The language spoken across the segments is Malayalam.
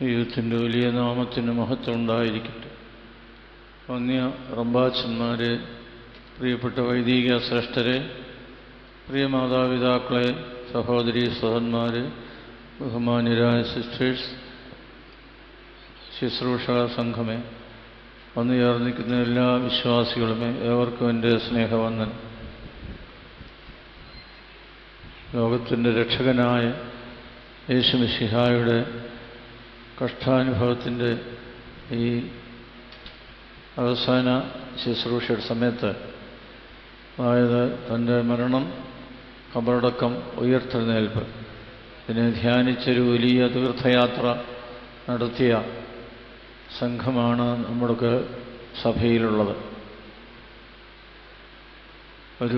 ദൈവത്തിൻ്റെ വലിയ നാമത്തിന് മഹത്വം ഉണ്ടായിരിക്കട്ടെ വന്യ റമ്പാച്ചന്മാരെ പ്രിയപ്പെട്ട വൈദിക ശ്രേഷ്ഠരെ പ്രിയ മാതാപിതാക്കളെ സഹോദരി സഹന്മാരെ ബഹുമാന്യരായ സിസ്റ്റേഴ്സ് ശുശ്രൂഷ സംഘമേ വന്നു ചേർന്നിരിക്കുന്ന എല്ലാ വിശ്വാസികളുമേ ഏവർക്കും എൻ്റെ സ്നേഹവന്ദൻ ലോകത്തിൻ്റെ രക്ഷകനായ യേശുമിശിഹായുടെ കഷ്ടാനുഭവത്തിൻ്റെ ഈ അവസാന ശുശ്രൂഷയുടെ സമയത്ത് അതായത് തൻ്റെ മരണം കബറടക്കം ഉയർത്തെഴുന്നേൽപ്പ് ഇതിനെ ധ്യാനിച്ചൊരു വലിയ തീർത്ഥയാത്ര നടത്തിയ സംഘമാണ് നമ്മുടെ സഭയിലുള്ളത് ഒരു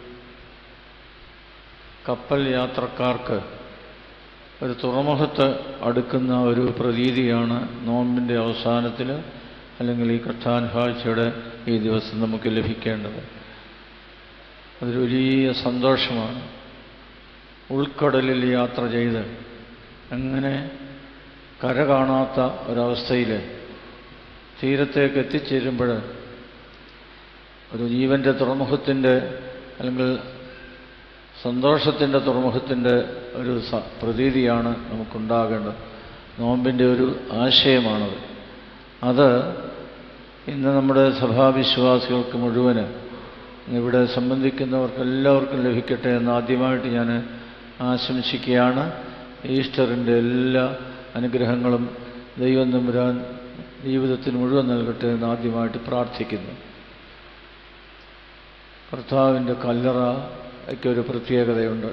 കപ്പൽ യാത്രക്കാർക്ക് ഒരു തുറമുഖത്ത് അടുക്കുന്ന ഒരു പ്രതീതിയാണ് നോമ്പിൻ്റെ അവസാനത്തിൽ അല്ലെങ്കിൽ ഈ കഷ്ടാനുഭാഴ്ചയുടെ ഈ ദിവസം നമുക്ക് ലഭിക്കേണ്ടത് അതൊരു വലിയ സന്തോഷമാണ് ഉൾക്കടലിൽ യാത്ര ചെയ്ത് അങ്ങനെ കര കാണാത്ത ഒരവസ്ഥയിൽ തീരത്തേക്ക് എത്തിച്ചേരുമ്പോൾ ഒരു ജീവൻ്റെ തുറമുഖത്തിൻ്റെ അല്ലെങ്കിൽ സന്തോഷത്തിൻ്റെ തുറമുഖത്തിൻ്റെ ഒരു സ പ്രതീതിയാണ് നമുക്കുണ്ടാകേണ്ടത് നോമ്പിൻ്റെ ഒരു ആശയമാണത് അത് ഇന്ന് നമ്മുടെ സഭാവിശ്വാസികൾക്ക് മുഴുവന് ഇവിടെ സംബന്ധിക്കുന്നവർക്ക് എല്ലാവർക്കും ലഭിക്കട്ടെ എന്ന് ആദ്യമായിട്ട് ഞാൻ ആശംസിക്കുകയാണ് ഈസ്റ്ററിൻ്റെ എല്ലാ അനുഗ്രഹങ്ങളും ദൈവം തമ്പുരാൻ ജീവിതത്തിന് മുഴുവൻ നൽകട്ടെ എന്ന് ആദ്യമായിട്ട് പ്രാർത്ഥിക്കുന്നു കർത്താവിൻ്റെ കല്ലറയ്ക്ക് ഒരു പ്രത്യേകതയുണ്ട്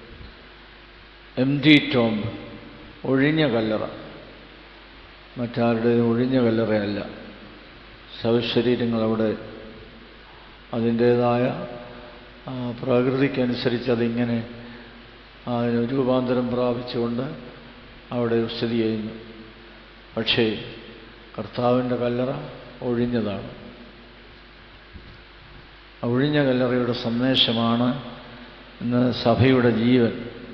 എം ഡി ടോംബ് ഒഴിഞ്ഞ കല്ലറ മറ്റാരുടേതും ഒഴിഞ്ഞ കല്ലറയല്ല ശവശരീരങ്ങൾ അവിടെ അതിൻ്റേതായ പ്രകൃതിക്കനുസരിച്ച് അതിങ്ങനെ അതിന് രൂപാന്തരം പ്രാപിച്ചുകൊണ്ട് അവിടെ സ്ഥിതി ചെയ്യുന്നു പക്ഷേ കർത്താവിൻ്റെ കല്ലറ ഒഴിഞ്ഞതാണ് ഒഴിഞ്ഞ കല്ലറയുടെ സന്ദേശമാണ് ഇന്ന് സഭയുടെ ജീവൻ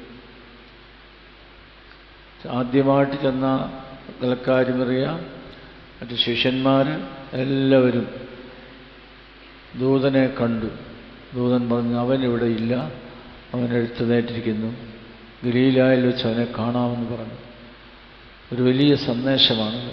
ആദ്യമായിട്ട് ചെന്ന കലക്കാരിമറിയ മറ്റ് ശിഷ്യന്മാർ എല്ലാവരും ദൂതനെ കണ്ടു ദൂതൻ പറഞ്ഞു അവൻ ഇവിടെ ഇല്ല അവൻ എഴുത്തുനേറ്റിരിക്കുന്നു ഗലീലായിൽ വെച്ച് അവനെ കാണാമെന്ന് പറഞ്ഞു ഒരു വലിയ സന്ദേശമാണത്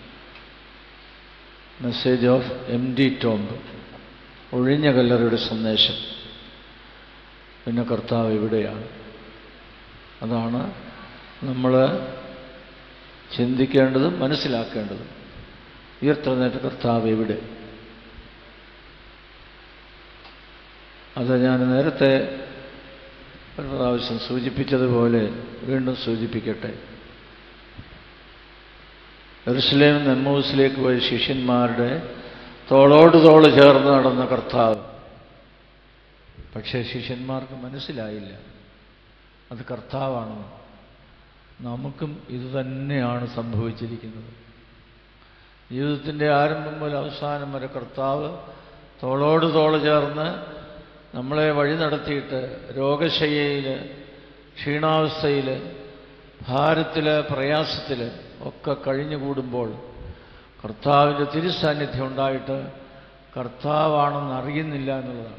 message of M D tomb ഒഴിഞ്ഞ കല്ലറയുടെ സന്ദേശം പിന്നെ കർത്താവ് എവിടെയാണ് അതാണ് നമ്മൾ ചിന്തിക്കേണ്ടതും മനസ്സിലാക്കേണ്ടതും ഉയർത്തെഴുന്നേറ്റ കർത്താവ് എവിടെ അത് ഞാൻ നേരത്തെ ഒരു പ്രാവശ്യം സൂചിപ്പിച്ചതുപോലെ വീണ്ടും സൂചിപ്പിക്കട്ടെ എറുസലേം നെമ്മൂസിലേക്ക് പോയ ശിഷ്യന്മാരുടെ തോളോട് തോള് ചേർന്ന് നടന്ന കർത്താവ് പക്ഷേ ശിഷ്യന്മാർക്ക് മനസ്സിലായില്ല അത് കർത്താവാണെന്ന് നമുക്കും ഇതുതന്നെയാണ് സംഭവിച്ചിരിക്കുന്നത് ജീവിതത്തിൻ്റെ ആരംഭം മുതൽ അവസാനം വരെ കർത്താവ് തോളോട് തോള് ചേർന്ന് നമ്മളെ വഴി നടത്തിയിട്ട് രോഗശയ്യയിൽ ക്ഷീണാവസ്ഥയിൽ ഭാരത്തിൽ പ്രയാസത്തിൽ ഒക്കെ കഴിഞ്ഞുകൂടുമ്പോൾ കർത്താവിൻ്റെ തിരുസാന്നിധ്യം ഉണ്ടായിട്ട് കർത്താവാണെന്ന് അറിയുന്നില്ല എന്നുള്ളതാണ്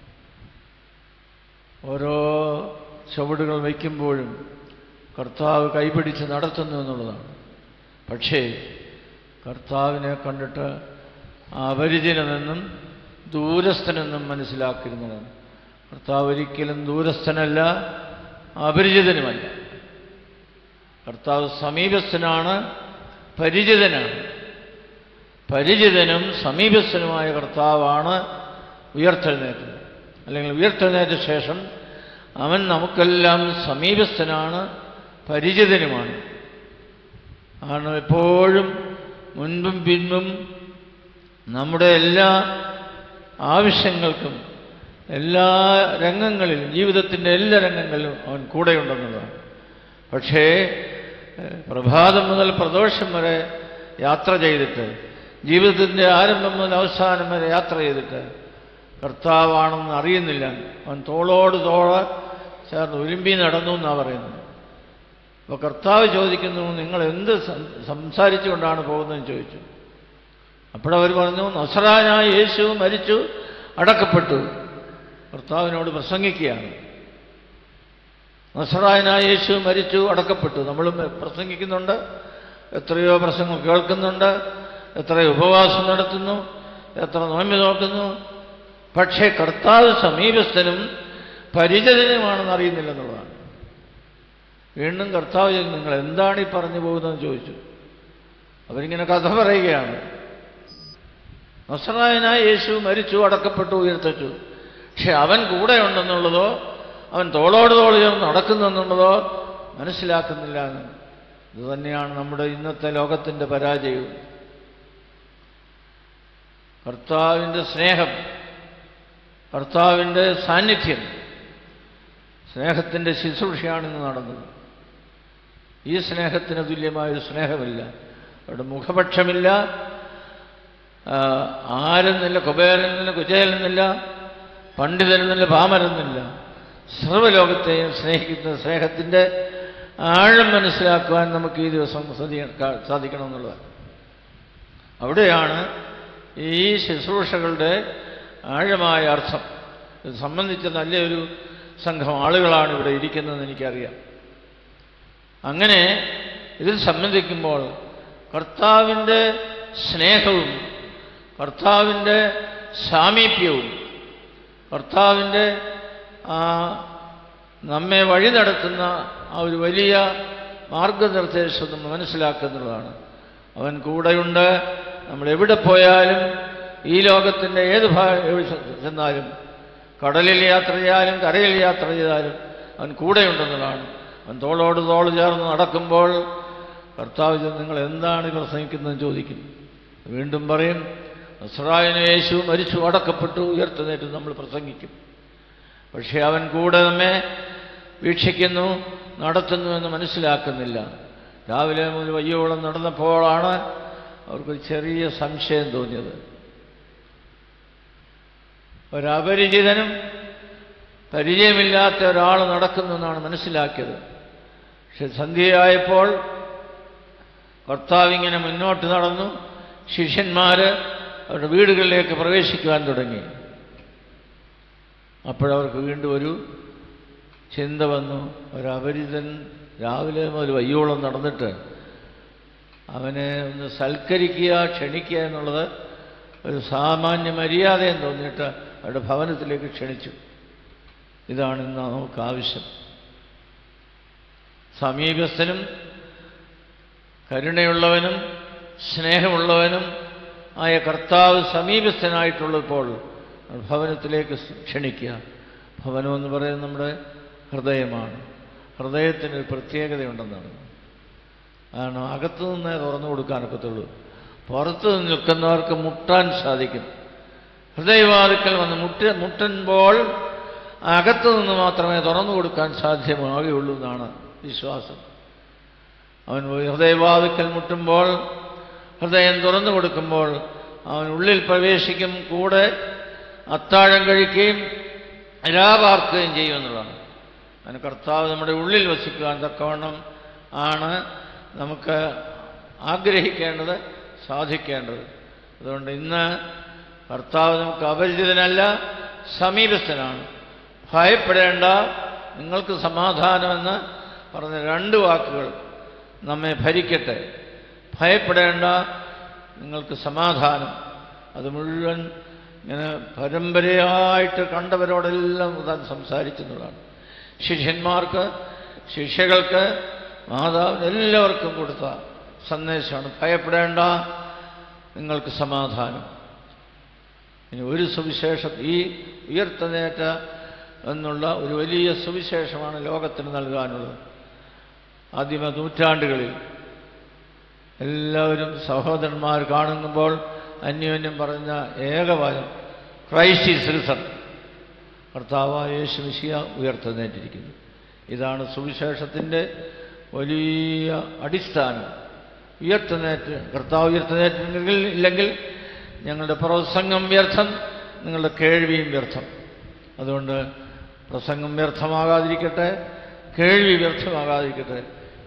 ഓരോ ചുവടുകൾ വയ്ക്കുമ്പോഴും കർത്താവ് കൈപിടിച്ച് നടത്തുന്നു എന്നുള്ളതാണ് പക്ഷേ കർത്താവിനെ കണ്ടിട്ട് അപരിചിതനെന്നും ദൂരസ്ഥനെന്നും മനസ്സിലാക്കിയിരുന്നതാണ് കർത്താവ് ഒരിക്കലും ദൂരസ്ഥനല്ല അപരിചിതനുമല്ല കർത്താവ് സമീപസ്ഥനാണ് പരിചിതനാണ് പരിചിതനും സമീപസ്ഥനുമായ കർത്താവാണ് ഉയർത്തെഴുന്നേറ്റത് അല്ലെങ്കിൽ ഉയർത്തെഴുന്നേറ്റ ശേഷം അവൻ നമുക്കെല്ലാം സമീപസ്ഥനാണ് പരിചിതനുമാണ് ആണ് എപ്പോഴും മുൻപും പിൻപും നമ്മുടെ എല്ലാ ആവശ്യങ്ങൾക്കും എല്ലാ രംഗങ്ങളിലും ജീവിതത്തിൻ്റെ എല്ലാ രംഗങ്ങളിലും അവൻ കൂടെയുണ്ടെന്നുള്ളതാണ് പക്ഷേ പ്രഭാതം മുതൽ പ്രദോഷം വരെ യാത്ര ചെയ്തിട്ട് ജീവിതത്തിൻ്റെ ആരംഭം മുതൽ അവസാനം വരെ യാത്ര ചെയ്തിട്ട് കർത്താവാണെന്ന് അറിയുന്നില്ല അവൻ തോളോട് തോള ചേർന്ന് ഉരുമ്പി നടന്നു എന്നാണ് പറയുന്നത് അപ്പോൾ കർത്താവ് ചോദിക്കുന്നു നിങ്ങൾ എന്ത് സം- സംസാരിച്ചുകൊണ്ടാണ് പോകുന്നതെന്ന് ചോദിച്ചു അപ്പോഴവർ പറഞ്ഞു നസറാനായ യേശു മരിച്ചു അടക്കപ്പെട്ടു കർത്താവിനോട് പ്രസംഗിക്കുകയാണ് നസറായനായ യേശു മരിച്ചു അടക്കപ്പെട്ടു നമ്മളും പ്രസംഗിക്കുന്നുണ്ട് എത്രയോ പ്രസംഗം കേൾക്കുന്നുണ്ട് എത്രയോ ഉപവാസം നടത്തുന്നു എത്ര നോമ്പ് നോക്കുന്നു പക്ഷേ കർത്താവ് സമീപസ്ഥനും പരിചിതനുമാണെന്ന് അറിയുന്നില്ലെന്നുള്ളതാണ് വീണ്ടും കർത്താവ് ചോദിച്ചു, നിങ്ങൾ എന്താണ് ഈ പറഞ്ഞു പോകുന്നതെന്ന് ചോദിച്ചു അവരിങ്ങനെ കഥ പറയുകയാണ് നസറായനായ യേശു മരിച്ചു അടക്കപ്പെട്ടു ഉയർത്തച്ചു പക്ഷെ അവൻ കൂടെ ഉണ്ടെന്നുള്ളതോ അവൻ തോളോട് തോൾ ചേർന്ന് നടക്കുന്നു എന്നുള്ളതോ മനസ്സിലാക്കുന്നില്ല എന്ന് ഇത് തന്നെയാണ് നമ്മുടെ ഇന്നത്തെ ലോകത്തിൻ്റെ പരാജയവും കർത്താവിൻ്റെ സ്നേഹം കർത്താവിൻ്റെ സാന്നിധ്യം സ്നേഹത്തിൻ്റെ ശുശ്രൂഷയാണിന്ന് നടന്നത് ഈ സ്നേഹത്തിന് തുല്യമായൊരു സ്നേഹമില്ല അവിടെ മുഖപക്ഷമില്ല ആ, ആരെന്നില്ല കുബേരനെന്നില്ല കുചേലെന്നില്ല പണ്ഡിതനെന്നില്ല പാമരെന്നില്ല സർവ്വലോകത്തെയും സ്നേഹിക്കുന്ന സ്നേഹത്തിൻ്റെ ആഴം മനസ്സിലാക്കുവാൻ നമുക്ക് ഈ ദിവസം സാധിക്ക- സാധിക്കണമെന്നുള്ളതാണ് അവിടെയാണ് ഈ ശുശ്രൂഷകളുടെ ആഴമായ അർത്ഥം ഇത് സംബന്ധിച്ച നല്ലൊരു സംഘം ആളുകളാണ് ഇവിടെ ഇരിക്കുന്നതെന്ന് എനിക്കറിയാം അങ്ങനെ ഇതിൽ സംബന്ധിക്കുമ്പോൾ കർത്താവിൻ്റെ സ്നേഹവും കർത്താവിൻ്റെ സാമീപ്യവും കർത്താവിൻ്റെ ആ നമ്മെ വഴി നടത്തുന്ന ആ ഒരു വലിയ മാർഗനിർദ്ദേശം നമ്മൾ മനസ്സിലാക്കുന്നുള്ളതാണ് അവൻ കൂടെയുണ്ട് നമ്മൾ എവിടെ പോയാലും ഈ ലോകത്തിൻ്റെ ഏത് ഭാഗം ചെന്നാലും കടലിൽ യാത്ര ചെയ്താലും കരയിൽ യാത്ര ചെയ്താലും അവൻ കൂടെയുണ്ടെന്നുള്ളതാണ് അവൻ തോളോട് തോൾ ചേർന്ന് നടക്കുമ്പോൾ കർത്താവ് ചോദിച്ചു, നിങ്ങൾ എന്താണ് ഈ പ്രസംഗിക്കുന്നതെന്ന് ചോദിക്കും വീണ്ടും പറയും നസ്രായന യേശു മരിച്ചു അടക്കപ്പെട്ടു ഉയർത്തുന്നേറ്റ് നമ്മൾ പ്രസംഗിക്കും പക്ഷേ അവൻ കൂടെ നമ്മെ വീക്ഷിക്കുന്നു നടത്തുന്നു എന്ന് മനസ്സിലാക്കുന്നില്ല രാവിലെ മുതൽ വയ്യോളം നടന്നപ്പോഴാണ് അവർക്കൊരു ചെറിയ സംശയം തോന്നിയത് ഒരപരിചിതനും പരിചയമില്ലാത്ത ഒരാൾ നടക്കുന്നു എന്നാണ് മനസ്സിലാക്കിയത് പക്ഷെ സന്ധ്യയായപ്പോൾ കർത്താവിങ്ങനെ മുന്നോട്ട് നടന്നു ശിഷ്യന്മാർ അവരുടെ വീടുകളിലേക്ക് പ്രവേശിക്കുവാൻ തുടങ്ങി അപ്പോഴവർക്ക് വീണ്ടും ഒരു ചിന്ത വന്നു ഒരപരിചിതൻ രാവിലെ മുതൽ വയ്യോളം നടന്നിട്ട് അവനെ ഒന്ന് സൽക്കരിക്കുക ക്ഷണിക്കുക എന്നുള്ളത് ഒരു സാമാന്യ മര്യാദയെന്ന് തോന്നിയിട്ട് അവരുടെ ഭവനത്തിലേക്ക് ക്ഷണിച്ചു ഇതാണ് ഇന്ന് നമുക്ക് ആവശ്യം സമീപസ്ഥനും കരുണയുള്ളവനും സ്നേഹമുള്ളവനും ആയ കർത്താവ് സമീപസ്ഥനായിട്ടുള്ളപ്പോൾ ഭവനത്തിലേക്ക് ക്ഷണിക്കുക ഭവനം എന്ന് പറയുന്നത് നമ്മുടെ ഹൃദയമാണ് ഹൃദയത്തിന് ഒരു പ്രത്യേകതയുണ്ടെന്നാണ് കാരണം അകത്തു നിന്നേ തുറന്നു കൊടുക്കാനൊക്കത്തുള്ളൂ പുറത്ത് നിന്ന് നിൽക്കുന്നവർക്ക് മുട്ടാൻ സാധിക്കും ഹൃദയവാതുക്കൾ വന്ന് മുട്ട മുട്ടുമ്പോൾ അകത്തു നിന്ന് മാത്രമേ തുറന്നു കൊടുക്കാൻ സാധ്യമാകുകയുള്ളൂ എന്നാണ് വിശ്വാസം അവൻ ഹൃദയവാതുക്കൽ മുട്ടുമ്പോൾ ഹൃദയം തുറന്നു കൊടുക്കുമ്പോൾ അവൻ ഉള്ളിൽ പ്രവേശിക്കും കൂടെ അത്താഴം കഴിക്കുകയും രാപാർക്കുകയും ചെയ്യുമെന്നുള്ളതാണ് അതിന് കർത്താവ് നമ്മുടെ ഉള്ളിൽ വസിക്കുവാൻ തക്കവണ്ണം ആണ് നമുക്ക് ആഗ്രഹിക്കേണ്ടത് സാധിക്കേണ്ടത് അതുകൊണ്ട് ഇന്ന് കർത്താവ് നമുക്ക് അപരിചിതനല്ല സമീപസ്ഥനാണ് ഭയപ്പെടേണ്ട നിങ്ങൾക്ക് സമാധാനമെന്ന് പറഞ്ഞ രണ്ട് വാക്കുകൾ നമ്മെ ഭരിക്കട്ടെ ഭയപ്പെടേണ്ട നിങ്ങൾക്ക് സമാധാനം അത് മുഴുവൻ ഇങ്ങനെ പരമ്പരയായിട്ട് കണ്ടവരോടെല്ലാം താൻ സംസാരിച്ചെന്നുള്ളതാണ് ശിഷ്യന്മാർക്ക് ശിഷ്യകൾക്ക് മാതാവിന് എല്ലാവർക്കും കൊടുത്ത സന്ദേശമാണ് ഭയപ്പെടേണ്ട നിങ്ങൾക്ക് സമാധാനം ഇനി ഒരു സുവിശേഷം ഈ ഉയർത്തനേറ്റ എന്നുള്ള ഒരു വലിയ സുവിശേഷമാണ് ലോകത്തിന് നൽകാനുള്ളത് ആദ്യമ നൂറ്റാണ്ടുകളിൽ എല്ലാവരും സഹോദരന്മാർ കാണുമ്പോൾ അന്യോന്യം പറഞ്ഞ ഏകവാദം ക്രൈസ്റ്റ് ഈസ് റിസൺ കർത്താവായ യേശു മിശിയ ഉയർത്തുന്നേറ്റിരിക്കുന്നു ഇതാണ് സുവിശേഷത്തിൻ്റെ വലിയ അടിസ്ഥാനം ഉയർത്തുന്നേറ്റ് കർത്താവ് ഉയർത്തുന്നേറ്റെങ്കിൽ ഇല്ലെങ്കിൽ ഞങ്ങളുടെ പ്രസംഗം വ്യർത്ഥം നിങ്ങളുടെ കേൾവിയും വ്യർത്ഥം അതുകൊണ്ട് പ്രസംഗം വ്യർത്ഥമാകാതിരിക്കട്ടെ കേൾവി വ്യർത്ഥമാകാതിരിക്കട്ടെ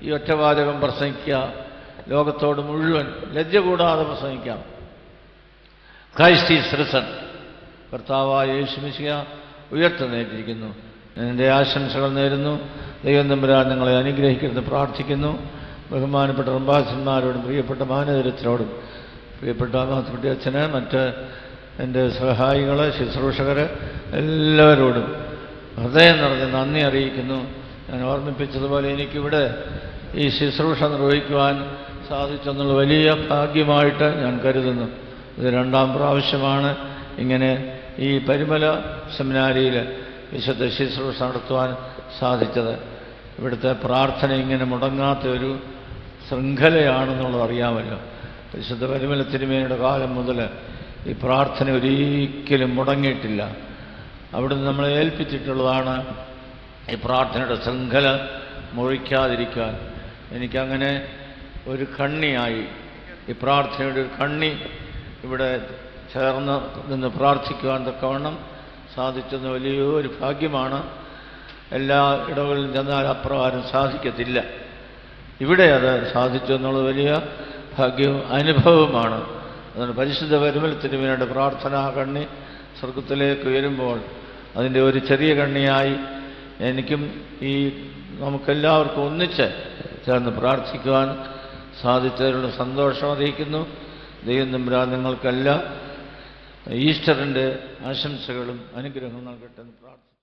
ഈ ഒറ്റവാചകം പ്രസംഗിക്കുക ലോകത്തോട് മുഴുവൻ ലജ്ജ കൂടാതെ പ്രസംഗിക്കാം ക്രൈസ്റ്റ് ഈസ് റിസൺ കർത്താവായ യേശുമിശിക ഉയർത്തുന്നേറ്റിരിക്കുന്നു ഞാൻ എൻ്റെ ആശംസകൾ നേരുന്നു ദൈവം തമ്പുരാൻ നിങ്ങളെ അനുഗ്രഹിക്കരുത് പ്രാർത്ഥിക്കുന്നു ബഹുമാനപ്പെട്ട റംബാസന്മാരോടും പ്രിയപ്പെട്ട മാനദരത്തിനോടും പ്രിയപ്പെട്ട മാത്തുക്കുട്ടി അച്ഛന് മറ്റ് എൻ്റെ സഹായികൾ ശുശ്രൂഷകർ എല്ലാവരോടും ഹൃദയം നിറഞ്ഞ് നന്ദി അറിയിക്കുന്നു ഞാൻ ഓർമ്മിപ്പിച്ചതുപോലെ എനിക്കിവിടെ ഈ ശുശ്രൂഷ നിർവഹിക്കുവാൻ സാധിച്ചെന്നുള്ള വലിയ ഭാഗ്യമായിട്ട് ഞാൻ കരുതുന്നു ഇത് രണ്ടാം പ്രാവശ്യമാണ് ഇങ്ങനെ ഈ പരിമല സെമിനാരിയിൽ വിശുദ്ധ ശുശ്രൂഷ നടത്തുവാൻ സാധിച്ചത് ഇവിടുത്തെ പ്രാർത്ഥന ഇങ്ങനെ മുടങ്ങാത്ത ഒരു ശൃംഖലയാണെന്നുള്ളത് അറിയാമല്ലോ വിശുദ്ധ പരിമല തിരുമേനിയുടെ കാലം മുതൽ ഈ പ്രാർത്ഥന ഒരിക്കലും മുടങ്ങിയിട്ടില്ല അവിടുന്ന് നമ്മളെ ഏൽപ്പിച്ചിട്ടുള്ളതാണ് ഈ പ്രാർത്ഥനയുടെ ശൃംഖല മുറിക്കാതിരിക്കാൻ എനിക്കങ്ങനെ ഒരു കണ്ണിയായി ഈ പ്രാർത്ഥനയുടെ ഒരു കണ്ണി ഇവിടെ ചേർന്ന് നിന്ന് പ്രാർത്ഥിക്കുവാൻ തക്കവണ്ണം സാധിച്ചെന്ന് വലിയൊരു ഭാഗ്യമാണ് എല്ലാ ഇടങ്ങളിലും ചെന്നാൽ അപ്രകാരം സാധിക്കത്തില്ല ഇവിടെ അത് സാധിച്ചു എന്നുള്ളത് വലിയ ഭാഗ്യവും അനുഭവമാണ് അതുകൊണ്ട് പരിശുദ്ധ പരിമലത്തിന് വേണ്ട പ്രാർത്ഥനാ കണ്ണി സ്വർഗത്തിലേക്ക് ഉയരുമ്പോൾ അതിൻ്റെ ഒരു ചെറിയ കണ്ണിയായി എനിക്കും ഈ നമുക്കെല്ലാവർക്കും ഒന്നിച്ച് ചേർന്ന് പ്രാർത്ഥിക്കുവാൻ സാധിച്ചതിലുള്ള സന്തോഷം അറിയിക്കുന്നു ദൈവം തമ്പുരാൻ നിങ്ങൾക്കെല്ലാം ഈസ്റ്ററിൻ്റെ ആശംസകളും അനുഗ്രഹങ്ങളും നൽകട്ടെ എന്ന് പ്രാർത്ഥിക്കുന്നു